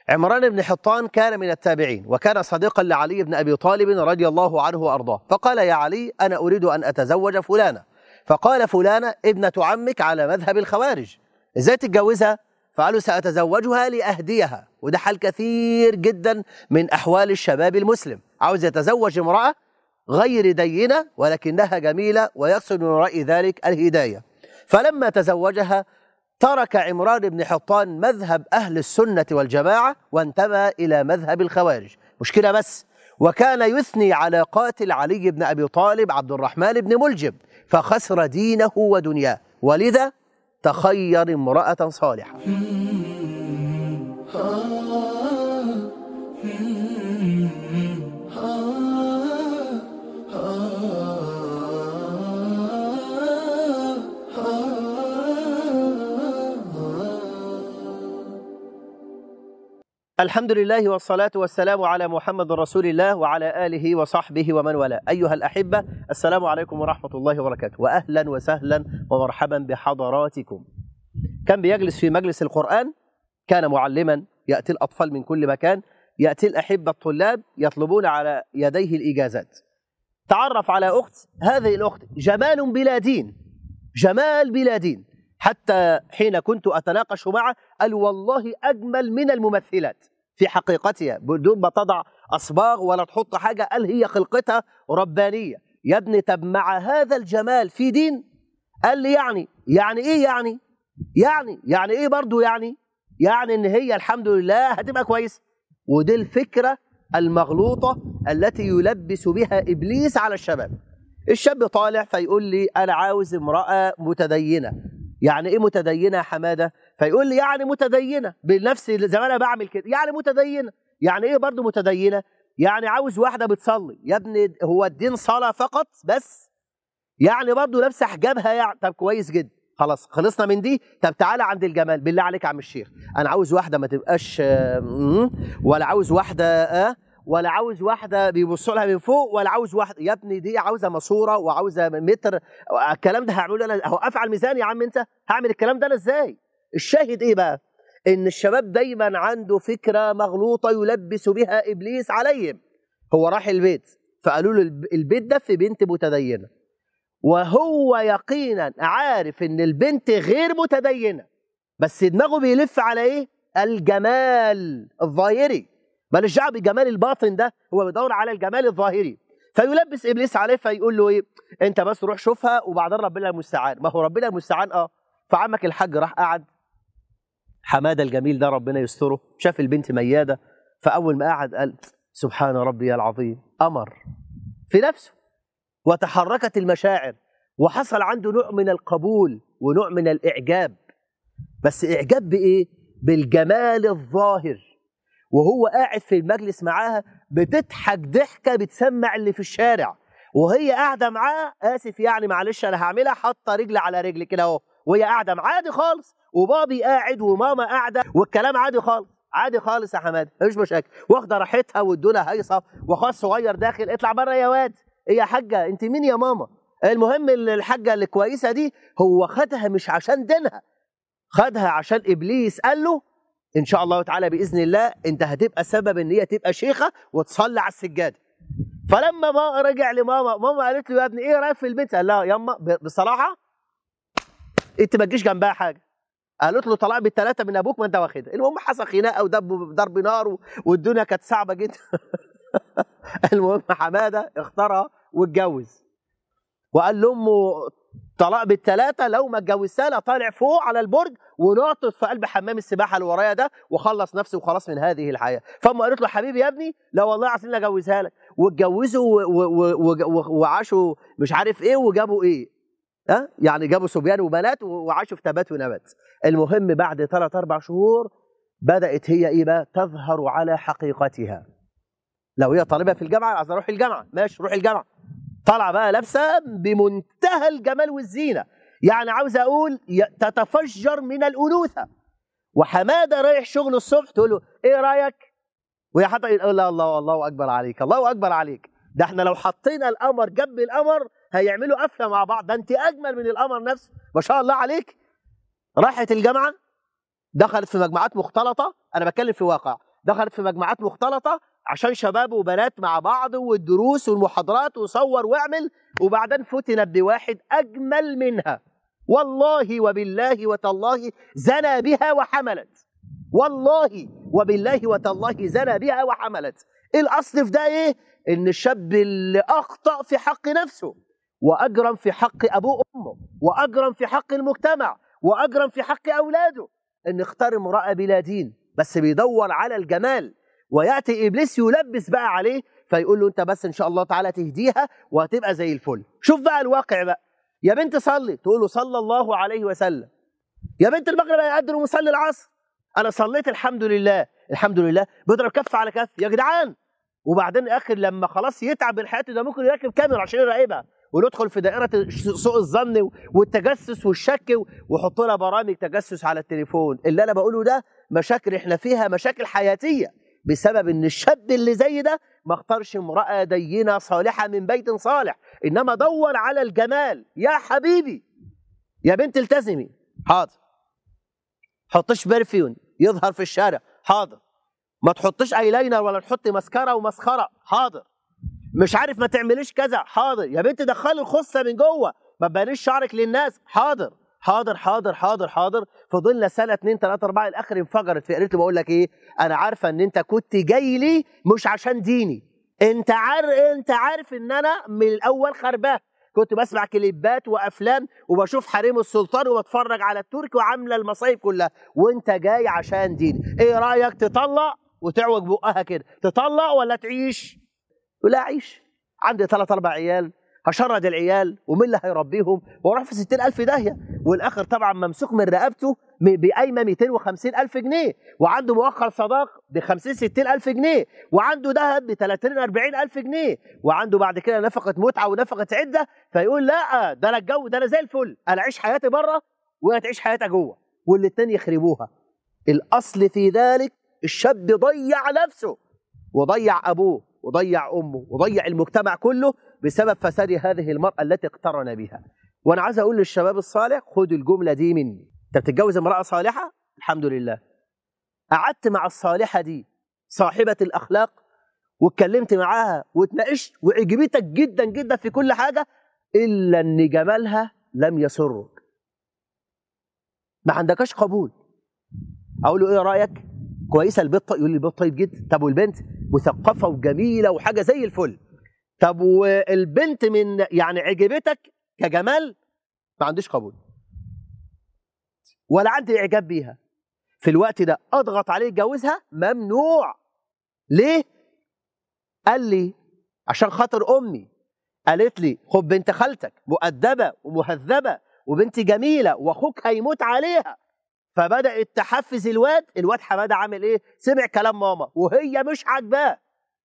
عمران بن حطان كان من التابعين وكان صديقا لعلي بن أبي طالب رضي الله عنه وأرضاه فقال يا علي أنا أريد أن أتزوج فلانة فقال فلانة ابنة عمك على مذهب الخوارج إزاي تتجوزها؟ فقالوا سأتزوجها لأهديها وده حال كثير جدا من أحوال الشباب المسلم عاوز يتزوج امرأة غير دينة ولكنها جميلة ويقصد من وراء ذلك الهداية فلما تزوجها ترك عمران بن حطان مذهب أهل السنة والجماعة وانتمى إلى مذهب الخوارج مشكلة بس وكان يثني على قاتل علي بن أبي طالب عبد الرحمن بن ملجم فخسر دينه ودنياه ولذا تخير امرأة صالحة الحمد لله والصلاة والسلام على محمد رسول الله وعلى آله وصحبه ومن والاه أيها الأحبة السلام عليكم ورحمة الله وبركاته وأهلا وسهلا ومرحبا بحضراتكم كان بيجلس في مجلس القرآن كان معلما يأتي الأطفال من كل مكان يأتي الأحبة الطلاب يطلبون على يديه الإجازات تعرف على أخت هذه الأخت جمال بلا دين جمال بلا دين حتى حين كنت أتناقش معه قال والله أجمل من الممثلات في حقيقتها بدون ما تضع أصباغ ولا تحط حاجة قال هي خلقتها ربانية يا ابني طب مع هذا الجمال في دين قال لي يعني يعني إيه يعني يعني يعني إيه برضو يعني يعني إن هي الحمد لله هتبقى كويس ودي الفكرة المغلوطة التي يلبس بها إبليس على الشباب الشاب طالع فيقول لي أنا عاوز امرأة متدينة يعني ايه متدينه يا حماده فيقول لي يعني متدينه بنفس زي ما انا بعمل كده يعني متدينه يعني ايه برضو متدينه يعني عاوز واحده بتصلي يا ابني هو الدين صلاه فقط بس يعني برضو لابسه حجابها يعني طب كويس جدا خلاص خلصنا من دي طب تعالى عند الجمال بالله عليك يا عم الشيخ انا عاوز واحده ما تبقاش ولا عاوز واحده اه ولا عاوز واحده بيبصوا لها من فوق ولا عاوز واحده يا ابني دي عاوزه ماسوره وعاوزه متر الكلام ده هعمله انا هوقف على الميزان يا عم انت هعمل الكلام ده انا ازاي الشاهد ايه بقى ان الشباب دايما عنده فكره مغلوطه يلبس بها ابليس عليهم هو راح البيت فقالوا له البيت ده في بنت متدينه وهو يقينا عارف ان البنت غير متدينه بس دماغه بيلف على ايه الجمال الظاهري مالوش دعوه بالجمال الباطن ده هو بيدور على الجمال الظاهري فيلبس ابليس عليه فيقول له ايه انت بس روح شوفها وبعدين ربنا المستعان ما هو ربنا المستعان اه فعمك الحاج راح قعد حماده الجميل ده ربنا يستره شاف البنت مياده فاول ما قعد قال سبحان ربي العظيم امر في نفسه وتحركت المشاعر وحصل عنده نوع من القبول ونوع من الاعجاب بس اعجاب بايه بالجمال الظاهر وهو قاعد في المجلس معاها بتضحك ضحكه بتسمع اللي في الشارع وهي قاعده معاه اسف يعني معلش انا هعملها حاطه رجل على رجل كده اهو وهي قاعده معاه عادي خالص وبابي قاعد وماما قاعده والكلام عادي خالص عادي خالص يا حماده مفيش مشاكل واخده راحتها والدنيا هيصه واخوها الصغير داخل اطلع بره يا واد ايه يا حاجه انت مين يا ماما المهم الحاجه الكويسه دي هو خدها مش عشان دينها خدها عشان ابليس قال له ان شاء الله تعالى باذن الله انت هتبقى سبب ان هي تبقى شيخه وتصلي على السجاده فلما ما رجع لماما ماما قالت له يا ابني ايه رايك في البنت قال لها ياما بصراحه انت ما تجيش جنبها حاجه قالت له طلاق بالثلاثه من ابوك ما انت واخدها المهم حصل خناقه ودب ضرب نار والدنيا كانت صعبه جدا المهم حماده اختارها واتجوز وقال لامه طلاق بالثلاثه لو ما اتجوزتها لا طالع فوق على البرج ونعطف في قلب حمام السباحه اللي ورايا ده وخلص نفسه وخلاص من هذه الحياه فامه قالت له حبيبي يا ابني لا والله عايزين اجوزها لك واتجوزوا وعاشوا مش عارف ايه وجابوا ايه ها يعني جابوا صبيان وبنات وعاشوا في تبات ونبات المهم بعد ثلاث اربع شهور بدات هي ايه بقى تظهر على حقيقتها لو هي طالبه في الجامعه عايزه اروح الجامعه ماشي روح الجامعه طالعه بقى لابسه بمنتهى الجمال والزينه يعني عاوز اقول تتفجر من الانوثه وحماده رايح شغل الصبح تقول له ايه رايك وهي حاطه يقول لا الله الله اكبر عليك الله اكبر عليك ده احنا لو حطينا القمر جنب القمر هيعملوا قفله مع بعض ده انت اجمل من القمر نفسه ما شاء الله عليك راحت الجامعه دخلت في مجموعات مختلطه انا بتكلم في واقع دخلت في مجموعات مختلطه عشان شباب وبنات مع بعض والدروس والمحاضرات وصور واعمل وبعدين فتنت بواحد اجمل منها والله وبالله وتالله زنى بها وحملت والله وبالله وتالله زنى بها وحملت الاصل في ده ايه ان الشاب اللي اخطا في حق نفسه واجرم في حق ابوه وامه واجرم في حق المجتمع واجرم في حق اولاده ان اختار امراه بلا دين بس بيدور على الجمال وياتي ابليس يلبس بقى عليه فيقول له انت بس ان شاء الله تعالى تهديها وهتبقى زي الفل شوف بقى الواقع بقى يا بنت صلي تقول له صلى الله عليه وسلم يا بنت المغرب هيقدر ومصلي العصر انا صليت الحمد لله الحمد لله بيضرب كف على كف يا جدعان وبعدين اخر لما خلاص يتعب من حياته ده ممكن يركب كاميرا عشان يراقبها وندخل في دائره سوء الظن والتجسس والشك ويحط لها برامج تجسس على التليفون اللي انا بقوله ده مشاكل احنا فيها مشاكل حياتيه بسبب ان الشاب اللي زي ده ما اختارش امراه دينه صالحه من بيت صالح انما دور على الجمال يا حبيبي يا بنت التزمي حاضر حطش برفيون يظهر في الشارع حاضر ما تحطش ايلاينر ولا تحطي مسكره ومسخره حاضر مش عارف ما تعمليش كذا حاضر يا بنت دخلي الخصه من جوه ما تبانيش شعرك للناس حاضر حاضر حاضر حاضر حاضر فضلنا سنه اتنين تلاته اربعه الاخر انفجرت في قريت بقول لك ايه انا عارفه ان انت كنت جاي لي مش عشان ديني انت عارف انت عارف ان انا من الاول خرباه كنت بسمع كليبات وافلام وبشوف حريم السلطان وبتفرج على التركي وعامله المصايب كلها وانت جاي عشان دين ايه رايك تطلق وتعوج بقها كده تطلق ولا تعيش لا اعيش عندي ثلاث اربع عيال هشرد العيال ومين اللي هيربيهم واروح في 60000 داهيه والاخر طبعا ممسوك من رقبته بقايمه 250 الف جنيه وعنده مؤخر صداق ب 50 60 الف جنيه وعنده ذهب ب 30 40 الف جنيه وعنده بعد كده نفقه متعه ونفقه عده فيقول لا ده انا الجو ده انا زي الفل انا اعيش حياتي بره وهي تعيش حياتها جوه والاثنين يخربوها الاصل في ذلك الشاب ضيع نفسه وضيع ابوه وضيع امه وضيع المجتمع كله بسبب فساد هذه المراه التي اقترن بها وانا عايز اقول للشباب الصالح خد الجمله دي مني انت بتتجوز امراه صالحه الحمد لله قعدت مع الصالحه دي صاحبه الاخلاق واتكلمت معاها واتناقشت وعجبتك جدا جدا في كل حاجه الا ان جمالها لم يسرك ما عندكش قبول اقول له ايه رايك كويسه البيت يقول لي البيت طيب جدا طب والبنت مثقفه وجميله وحاجه زي الفل طب والبنت من يعني عجبتك كجمال ما عنديش قبول ولا عندي اعجاب بيها في الوقت ده اضغط عليه يتجوزها ممنوع ليه قال لي عشان خاطر امي قالت لي خد بنت خالتك مؤدبه ومهذبه وبنت جميله واخوك هيموت عليها فبدات تحفز الواد الواد حماده عامل ايه سمع كلام ماما وهي مش عاجباه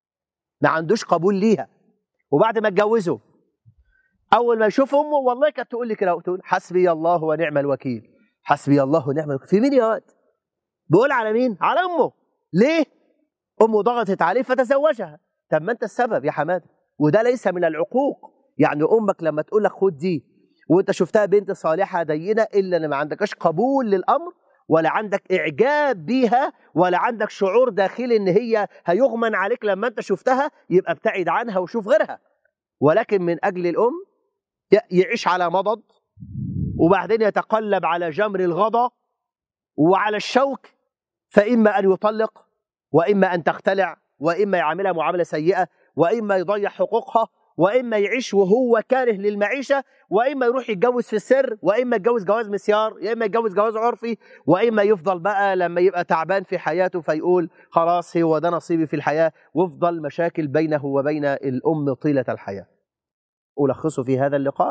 ما عندوش قبول ليها وبعد ما اتجوزوا اول ما يشوف امه والله كانت تقول لي كده تقول حسبي الله ونعم الوكيل حسبي الله ونعم الوكيل في مين يا واد بيقول على مين على امه ليه امه ضغطت عليه فتزوجها طب ما انت السبب يا حماده وده ليس من العقوق يعني امك لما تقول لك خد دي وانت شفتها بنت صالحه دينه الا ان ما عندكش قبول للامر ولا عندك اعجاب بيها ولا عندك شعور داخلي ان هي هيغمن عليك لما انت شفتها يبقى ابتعد عنها وشوف غيرها ولكن من اجل الام يعيش على مضض وبعدين يتقلب على جمر الغضا وعلى الشوك فاما ان يطلق واما ان تختلع واما يعاملها معامله سيئه واما يضيع حقوقها واما يعيش وهو كاره للمعيشه واما يروح يتجوز في السر واما يتجوز جواز مسيار يا اما يتجوز جواز عرفي واما يفضل بقى لما يبقى تعبان في حياته فيقول خلاص هو ده نصيبي في الحياه وافضل مشاكل بينه وبين الام طيله الحياه. الخصه في هذا اللقاء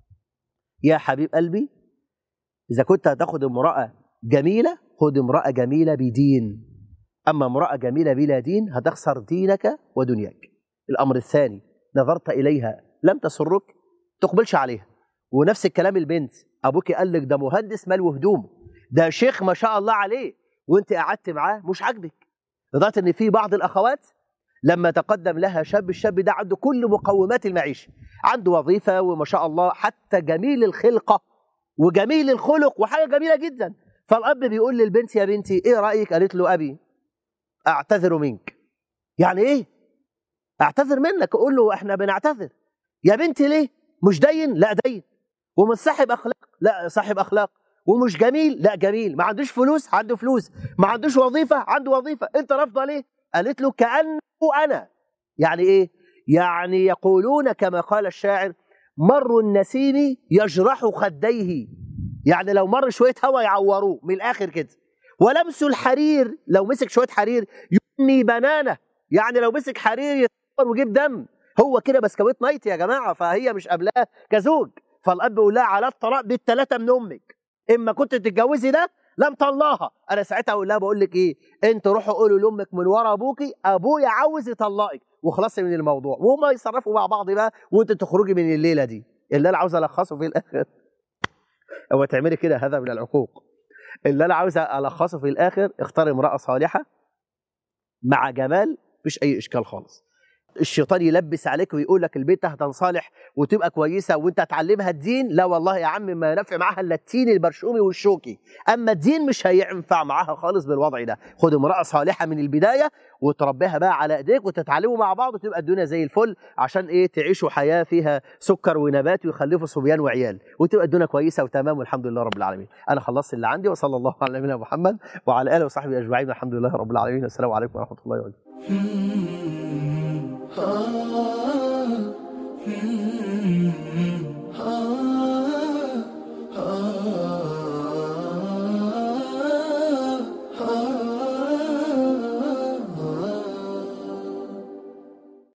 يا حبيب قلبي اذا كنت هتاخد امراه جميله خد امراه جميله بدين اما امراه جميله بلا دين هتخسر دينك ودنياك. الامر الثاني نظرت اليها لم تسرك تقبلش عليها ونفس الكلام البنت ابوك قال لك ده مهندس مال وهدومه ده شيخ ما شاء الله عليه وانت قعدت معاه مش عاجبك لدرجه ان في بعض الاخوات لما تقدم لها شاب الشاب ده عنده كل مقومات المعيشه عنده وظيفه وما شاء الله حتى جميل الخلقه وجميل الخلق وحاجه جميله جدا فالاب بيقول للبنت يا بنتي ايه رايك قالت له ابي اعتذر منك يعني ايه اعتذر منك اقول له احنا بنعتذر يا بنتي ليه مش دين لا دين ومش صاحب اخلاق لا صاحب اخلاق ومش جميل لا جميل ما عندوش فلوس عنده فلوس ما عندوش وظيفه عنده وظيفه انت رافضه ليه قالت له كانه انا يعني ايه يعني يقولون كما قال الشاعر مر النسيم يجرح خديه يعني لو مر شويه هوا يعوروه من الاخر كده ولمس الحرير لو مسك شويه حرير ينمي بنانه يعني لو مسك حرير يتطور ويجيب دم هو كده بسكويت نايت يا جماعه فهي مش قابلاه كزوج فالاب بيقول لها على الطلاق بالثلاثه من امك اما كنت تتجوزي ده لم طلقها انا ساعتها اقول لها بقول لك ايه انت روحوا قولوا لامك من ورا ابوكي ابويا عاوز يطلقك وخلصي من الموضوع وهما يتصرفوا مع بعض بقى وانت تخرجي من الليله دي اللي انا عاوز الخصه في الاخر هو تعملي كده هذا من العقوق اللي انا عاوز الخصه في الاخر اختار امراه صالحه مع جمال مفيش اي اشكال خالص الشيطان يلبس عليك ويقول لك البنت هتنصالح وتبقى كويسه وانت هتعلمها الدين لا والله يا عم ما ينفع معاها الا التين البرشومي والشوكي اما الدين مش هينفع معاها خالص بالوضع ده خد امراه صالحه من البدايه وتربيها بقى على ايديك وتتعلموا مع بعض وتبقى الدنيا زي الفل عشان ايه تعيشوا حياه فيها سكر ونبات ويخلفوا صبيان وعيال وتبقى الدنيا كويسه وتمام والحمد لله رب العالمين انا خلصت اللي عندي وصلى الله على نبينا محمد وعلى اله وصحبه اجمعين الحمد لله رب العالمين السلام عليكم ورحمه الله وبركاته Hmm.